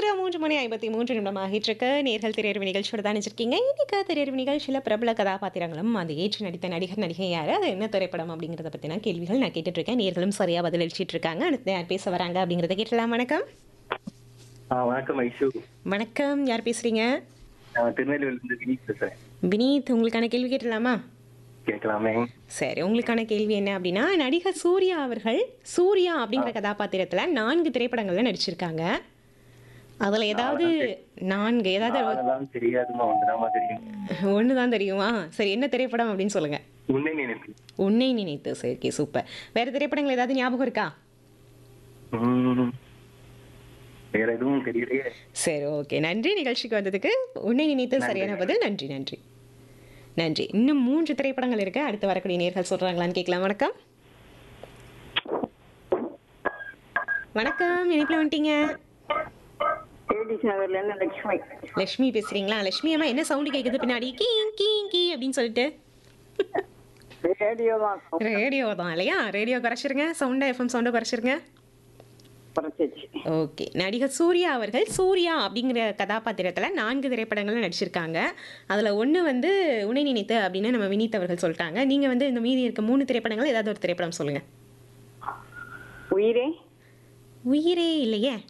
நேரம் மூன்று மணி ஐம்பத்தி மூன்று நிமிடம் ஆகிட்டு இருக்கு நேர்கள் திரையரவு நிகழ்ச்சியோட தான் நினைச்சிருக்கீங்க இன்னைக்கு திரையரவு நிகழ்ச்சியில் பிரபல கதாபாத்திரங்களும் அது ஏற்று நடித்த நடிகர் நடிகை யார் அது என்ன திரைப்படம் அப்படிங்கிறத பற்றின கேள்விகள் நான் கேட்டுட்டு இருக்கேன் நேர்களும் சரியாக பதிலளிச்சிட்டு இருக்காங்க அடுத்து யார் பேச வராங்க அப்படிங்கிறத கேட்டலாம் வணக்கம் ஆ வணக்கம் ஐஷு வணக்கம் யார் பேசுறீங்க நான் திருநெல்வேலியிலிருந்து வினீத் பேசுறேன் வினீத் உங்களுக்கான கேள்வி கேட்டலாமா கேட்கலாமே சரி உங்களுக்கான கேள்வி என்ன அப்படின்னா நடிகர் சூர்யா அவர்கள் சூர்யா அப்படிங்கிற கதாபாத்திரத்தில் நான்கு திரைப்படங்கள்ல நடிச்சிருக்காங்க அதில் ஏதாவது நான்கு ஏதாவது அதெல்லாம் தெரியாதுமா ஒன்றுதான் தெரியும் ஒன்று தான் தெரியுமா சரி என்ன திரைப்படம் அப்படின்னு சொல்லுங்க உன்னை நினைப்பு உன்னை நினைத்து சரி ஓகே சூப்பர் வேற திரைப்படங்கள் ஏதாவது ஞாபகம் இருக்கா உம், வேற எதுவும் தெரியலையே சரி ஓகே நன்றி நிகழ்ச்சிக்கு வந்ததுக்கு உன்னை நினைத்து சரியான பதில் நன்றி நன்றி நன்றி இன்னும் மூன்று திரைப்படங்கள் இருக்கு அடுத்து வரக்கூடிய நேர்கள் சொல்றாங்களான்னு கேட்கலாம் வணக்கம் வணக்கம் இணைப்பில் வந்துட்டீங்க ஏடிஸ் நகர்ல இருந்து லட்சுமி லக்ஷ்மி பேசுறீங்களா லக்ஷ்மி அம்மா என்ன சவுண்டு கேட்குது பின்னாடி கீ கீ கீ அப்படின்னு சொல்லிட்டு ரேடியோ தான் ரேடியோ தான் இல்லையா ரேடியோ குறைச்சிருங்க சவுண்டை எஃப்எம் சவுண்டை குறைச்சிருங்க குறைச்சிச்சு ஓகே நடிகர் சூர்யா அவர்கள் சூர்யா அப்படிங்கிற கதாபாத்திரத்தில் நான்கு திரைப்படங்கள் நடிச்சிருக்காங்க அதில் ஒன்று வந்து உனை நினைத்து அப்படின்னு நம்ம வினீத் அவர்கள் சொல்லிட்டாங்க நீங்கள் வந்து இந்த மீதி இருக்க மூணு திரைப்படங்கள் ஏதாவது ஒரு திரைப்படம் சொல்லுங்கள் உயிரே உயிரே இல்லையே